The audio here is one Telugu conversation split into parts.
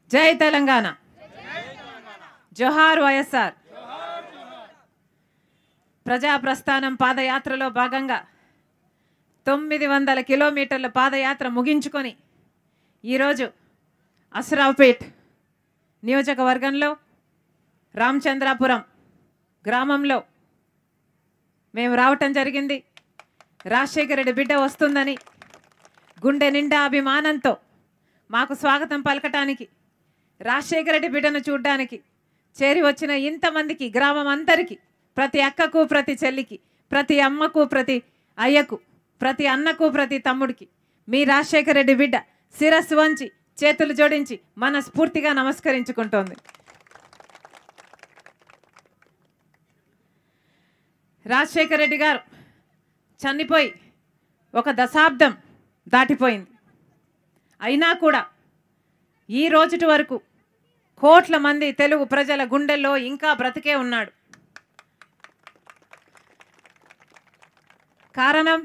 జై తెలంగాణ జోహార్ వైఎస్ఆర్ ప్రజా ప్రస్థానం పాదయాత్రలో భాగంగా తొమ్మిది వందల కిలోమీటర్ల పాదయాత్ర ముగించుకొని ఈరోజు అసరావుపేట్ నియోజకవర్గంలో రామచంద్రాపురం గ్రామంలో మేము రావటం జరిగింది రాజశేఖర రెడ్డి బిడ్డ వస్తుందని గుండె నిండా అభిమానంతో మాకు స్వాగతం పలకటానికి రాజశేఖర రెడ్డి బిడ్డను చూడ్డానికి చేరి వచ్చిన ఇంతమందికి గ్రామం అందరికీ ప్రతి అక్కకు ప్రతి చెల్లికి ప్రతి అమ్మకు ప్రతి అయ్యకు ప్రతి అన్నకు ప్రతి తమ్ముడికి మీ రాజశేఖర రెడ్డి బిడ్డ శిరస్సు వంచి చేతులు జోడించి మనస్ఫూర్తిగా నమస్కరించుకుంటోంది రాజశేఖర రెడ్డి గారు చనిపోయి ఒక దశాబ్దం దాటిపోయింది అయినా కూడా ఈ రోజుటి వరకు కోట్ల మంది తెలుగు ప్రజల గుండెల్లో ఇంకా బ్రతికే ఉన్నాడు కారణం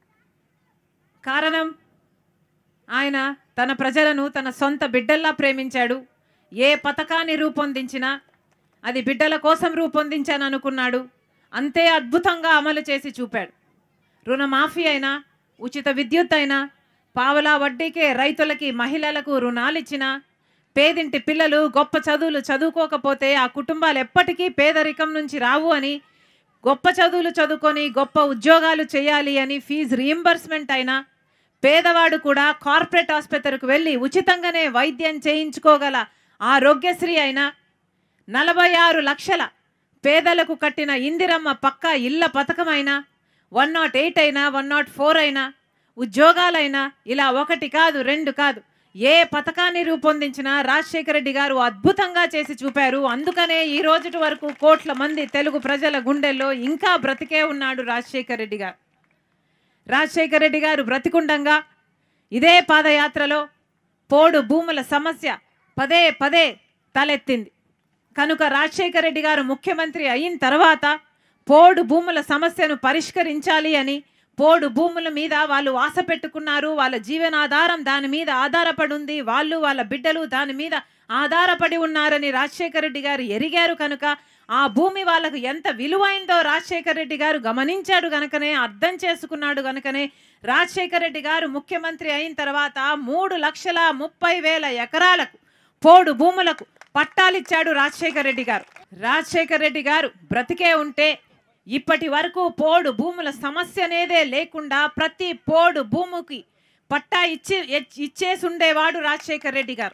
కారణం ఆయన తన ప్రజలను తన సొంత బిడ్డల్లా ప్రేమించాడు ఏ పథకాన్ని రూపొందించినా అది బిడ్డల కోసం రూపొందించాను అనుకున్నాడు అంతే అద్భుతంగా అమలు చేసి చూపాడు రుణమాఫీ అయినా ఉచిత విద్యుత్ అయినా పావలా వడ్డీకే రైతులకి మహిళలకు రుణాలు ఇచ్చినా పేదింటి పిల్లలు గొప్ప చదువులు చదువుకోకపోతే ఆ కుటుంబాలు ఎప్పటికీ పేదరికం నుంచి రావు అని గొప్ప చదువులు చదువుకొని గొప్ప ఉద్యోగాలు చేయాలి అని ఫీజు రీయింబర్స్మెంట్ అయినా పేదవాడు కూడా కార్పొరేట్ ఆసుపత్రికి వెళ్ళి ఉచితంగానే వైద్యం చేయించుకోగల ఆరోగ్యశ్రీ అయినా నలభై ఆరు లక్షల పేదలకు కట్టిన ఇందిరమ్మ పక్కా ఇళ్ళ పథకమైనా వన్ నాట్ ఎయిట్ అయినా వన్ నాట్ ఫోర్ అయినా ఉద్యోగాలైనా ఇలా ఒకటి కాదు రెండు కాదు ఏ పథకాన్ని రూపొందించినా రాజశేఖర రెడ్డి గారు అద్భుతంగా చేసి చూపారు అందుకనే ఈ రోజుటి వరకు కోట్ల మంది తెలుగు ప్రజల గుండెల్లో ఇంకా బ్రతికే ఉన్నాడు రాజశేఖర రెడ్డి గారు రాజశేఖర రెడ్డి గారు బ్రతికుండంగా ఇదే పాదయాత్రలో పోడు భూముల సమస్య పదే పదే తలెత్తింది కనుక రాజశేఖర రెడ్డి గారు ముఖ్యమంత్రి అయిన తర్వాత పోడు భూముల సమస్యను పరిష్కరించాలి అని పోడు భూముల మీద వాళ్ళు ఆశ పెట్టుకున్నారు వాళ్ళ జీవనాధారం దాని మీద ఆధారపడి ఉంది వాళ్ళు వాళ్ళ బిడ్డలు దాని మీద ఆధారపడి ఉన్నారని రాజశేఖర రెడ్డి గారు ఎరిగారు కనుక ఆ భూమి వాళ్ళకు ఎంత విలువైందో రాజశేఖర రెడ్డి గారు గమనించాడు గనుకనే అర్థం చేసుకున్నాడు గనుకనే రాజశేఖర రెడ్డి గారు ముఖ్యమంత్రి అయిన తర్వాత మూడు లక్షల ముప్పై వేల ఎకరాలకు పోడు భూములకు పట్టాలిచ్చాడు రాజశేఖర రెడ్డి గారు రాజశేఖర రెడ్డి గారు బ్రతికే ఉంటే ఇప్పటి వరకు పోడు భూముల సమస్య అనేదే లేకుండా ప్రతి పోడు భూమికి పట్టా ఇచ్చి ఇచ్చేసి ఉండేవాడు రాజశేఖర రెడ్డి గారు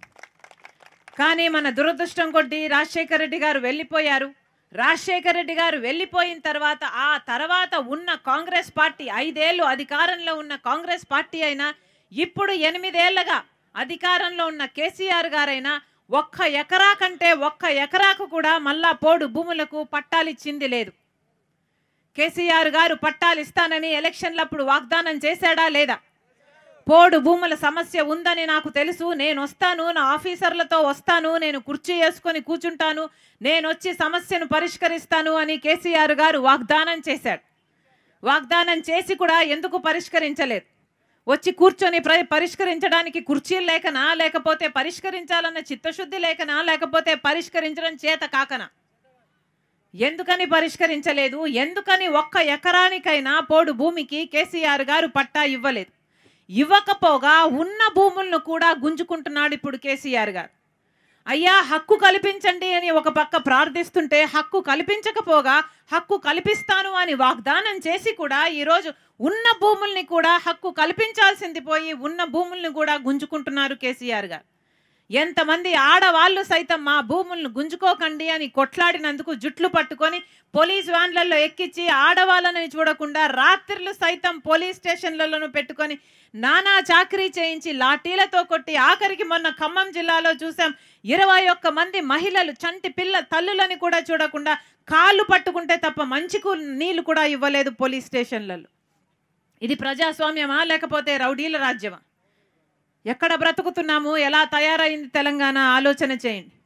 కానీ మన దురదృష్టం కొద్దీ రాజశేఖర రెడ్డి గారు వెళ్ళిపోయారు రాజశేఖర రెడ్డి గారు వెళ్ళిపోయిన తర్వాత ఆ తర్వాత ఉన్న కాంగ్రెస్ పార్టీ ఐదేళ్ళు అధికారంలో ఉన్న కాంగ్రెస్ పార్టీ అయినా ఇప్పుడు ఎనిమిదేళ్లగా అధికారంలో ఉన్న కేసీఆర్ గారైనా ఒక్క ఎకరా కంటే ఒక్క ఎకరాకు కూడా మళ్ళా పోడు భూములకు పట్టాలిచ్చింది లేదు కేసీఆర్ గారు పట్టాలు ఇస్తానని ఎలక్షన్లప్పుడు వాగ్దానం చేశాడా లేదా పోడు భూముల సమస్య ఉందని నాకు తెలుసు నేను వస్తాను నా ఆఫీసర్లతో వస్తాను నేను కుర్చీ వేసుకొని కూర్చుంటాను నేను వచ్చి సమస్యను పరిష్కరిస్తాను అని కేసీఆర్ గారు వాగ్దానం చేశాడు వాగ్దానం చేసి కూడా ఎందుకు పరిష్కరించలేదు వచ్చి కూర్చొని ప్ర పరిష్కరించడానికి కుర్చీలు లేకనా లేకపోతే పరిష్కరించాలన్న చిత్తశుద్ధి లేకనా లేకపోతే పరిష్కరించడం చేత కాకనా ఎందుకని పరిష్కరించలేదు ఎందుకని ఒక్క ఎకరానికైనా పోడు భూమికి కేసీఆర్ గారు పట్టా ఇవ్వలేదు ఇవ్వకపోగా ఉన్న భూములను కూడా గుంజుకుంటున్నాడు ఇప్పుడు కేసీఆర్ గారు అయ్యా హక్కు కల్పించండి అని ఒక పక్క ప్రార్థిస్తుంటే హక్కు కల్పించకపోగా హక్కు కల్పిస్తాను అని వాగ్దానం చేసి కూడా ఈరోజు ఉన్న భూముల్ని కూడా హక్కు కల్పించాల్సింది పోయి ఉన్న భూముల్ని కూడా గుంజుకుంటున్నారు కేసీఆర్ గారు ఎంతమంది ఆడవాళ్ళు సైతం మా భూములను గుంజుకోకండి అని కొట్లాడినందుకు జుట్లు పట్టుకొని పోలీస్ వ్యాన్లలో ఎక్కించి ఆడవాళ్ళని చూడకుండా రాత్రులు సైతం పోలీస్ స్టేషన్లలోనూ పెట్టుకొని నానా చాకరీ చేయించి లాఠీలతో కొట్టి ఆఖరికి మొన్న ఖమ్మం జిల్లాలో చూసాం ఇరవై ఒక్క మంది మహిళలు చంటి పిల్ల తల్లులని కూడా చూడకుండా కాళ్ళు పట్టుకుంటే తప్ప మంచికు నీళ్లు కూడా ఇవ్వలేదు పోలీస్ స్టేషన్లలో ఇది ప్రజాస్వామ్యమా లేకపోతే రౌడీల రాజ్యమా ఎక్కడ బ్రతుకుతున్నాము ఎలా తయారైంది తెలంగాణ ఆలోచన చేయండి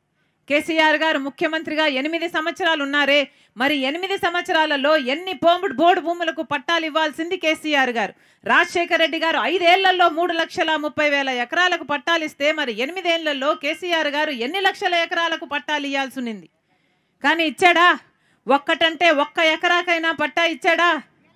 కేసీఆర్ గారు ముఖ్యమంత్రిగా ఎనిమిది సంవత్సరాలు ఉన్నారే మరి ఎనిమిది సంవత్సరాలలో ఎన్ని పోముడు బోర్డు భూములకు పట్టాలు ఇవ్వాల్సింది కేసీఆర్ గారు రాజశేఖర రెడ్డి గారు ఐదేళ్లలో మూడు లక్షల ముప్పై వేల ఎకరాలకు పట్టాలు ఇస్తే మరి ఎనిమిదేళ్లలో కేసీఆర్ గారు ఎన్ని లక్షల ఎకరాలకు పట్టాలు ఇవ్వాల్సి ఉన్నింది కానీ ఇచ్చాడా ఒక్కటంటే ఒక్క ఎకరాకైనా పట్టా ఇచ్చాడా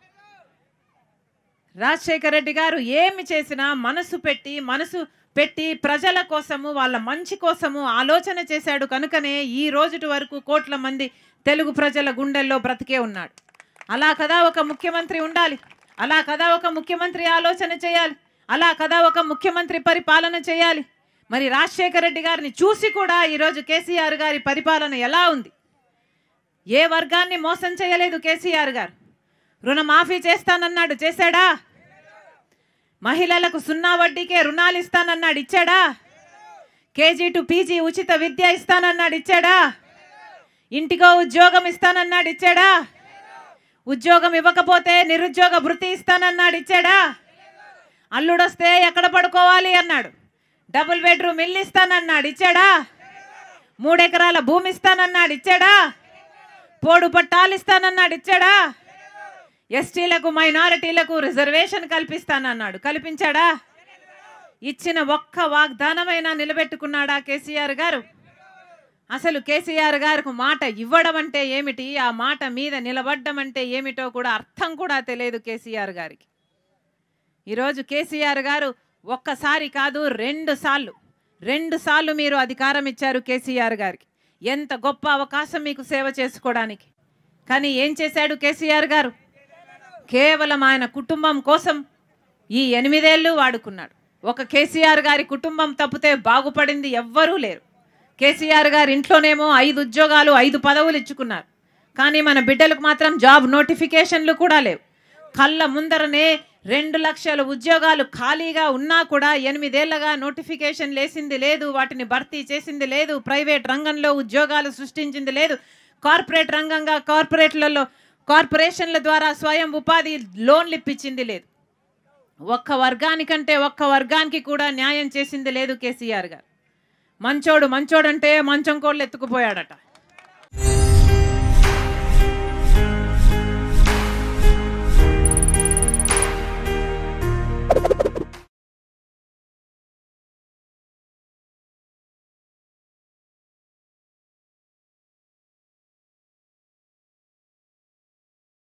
రాజశేఖర రెడ్డి గారు ఏమి చేసినా మనసు పెట్టి మనసు పెట్టి ప్రజల కోసము వాళ్ళ మంచి కోసము ఆలోచన చేశాడు కనుకనే ఈ రోజుటి వరకు కోట్ల మంది తెలుగు ప్రజల గుండెల్లో బ్రతికే ఉన్నాడు అలా కదా ఒక ముఖ్యమంత్రి ఉండాలి అలా కదా ఒక ముఖ్యమంత్రి ఆలోచన చేయాలి అలా కదా ఒక ముఖ్యమంత్రి పరిపాలన చేయాలి మరి రాజశేఖర రెడ్డి గారిని చూసి కూడా ఈరోజు కేసీఆర్ గారి పరిపాలన ఎలా ఉంది ఏ వర్గాన్ని మోసం చేయలేదు కేసీఆర్ గారు రుణమాఫీ చేస్తానన్నాడు చేశాడా మహిళలకు సున్నా వడ్డీకే రుణాలు ఇస్తానన్నాడు ఇచ్చాడా కేజీ టు పీజీ ఉచిత విద్య ఇస్తానన్నాడు ఇచ్చాడా ఇంటికో ఉద్యోగం ఇస్తానన్నాడు ఇచ్చాడా ఉద్యోగం ఇవ్వకపోతే నిరుద్యోగ భృతి ఇస్తానన్నాడు ఇచ్చాడా అల్లుడొస్తే ఎక్కడ పడుకోవాలి అన్నాడు డబుల్ బెడ్రూమ్ ఇల్లు ఇస్తానన్నాడు ఇచ్చాడా మూడెకరాల భూమి ఇస్తానన్నాడు ఇచ్చాడా పోడు పట్టాలు ఇస్తానన్నాడు ఇచ్చాడా ఎస్టీలకు మైనారిటీలకు రిజర్వేషన్ కల్పిస్తానన్నాడు కల్పించాడా ఇచ్చిన ఒక్క వాగ్దానమైనా నిలబెట్టుకున్నాడా కేసీఆర్ గారు అసలు కేసీఆర్ గారికి మాట ఇవ్వడం అంటే ఏమిటి ఆ మాట మీద నిలబడ్డం అంటే ఏమిటో కూడా అర్థం కూడా తెలియదు కేసీఆర్ గారికి ఈరోజు కేసీఆర్ గారు ఒక్కసారి కాదు రెండు సార్లు రెండు సార్లు మీరు అధికారం ఇచ్చారు కేసీఆర్ గారికి ఎంత గొప్ప అవకాశం మీకు సేవ చేసుకోవడానికి కానీ ఏం చేశాడు కేసీఆర్ గారు కేవలం ఆయన కుటుంబం కోసం ఈ ఎనిమిదేళ్ళు వాడుకున్నాడు ఒక కేసీఆర్ గారి కుటుంబం తప్పితే బాగుపడింది ఎవ్వరూ లేరు కేసీఆర్ గారి ఇంట్లోనేమో ఐదు ఉద్యోగాలు ఐదు పదవులు ఇచ్చుకున్నారు కానీ మన బిడ్డలకు మాత్రం జాబ్ నోటిఫికేషన్లు కూడా లేవు కళ్ళ ముందరనే రెండు లక్షల ఉద్యోగాలు ఖాళీగా ఉన్నా కూడా ఎనిమిదేళ్లగా నోటిఫికేషన్ లేసింది లేదు వాటిని భర్తీ చేసింది లేదు ప్రైవేట్ రంగంలో ఉద్యోగాలు సృష్టించింది లేదు కార్పొరేట్ రంగంగా కార్పొరేట్లలో కార్పొరేషన్ల ద్వారా స్వయం ఉపాధి లోన్లు ఇప్పించింది లేదు ఒక్క వర్గానికంటే ఒక్క వర్గానికి కూడా న్యాయం చేసింది లేదు కేసీఆర్ గారు మంచోడు మంచోడంటే మంచం కోళ్ళు ఎత్తుకుపోయాడట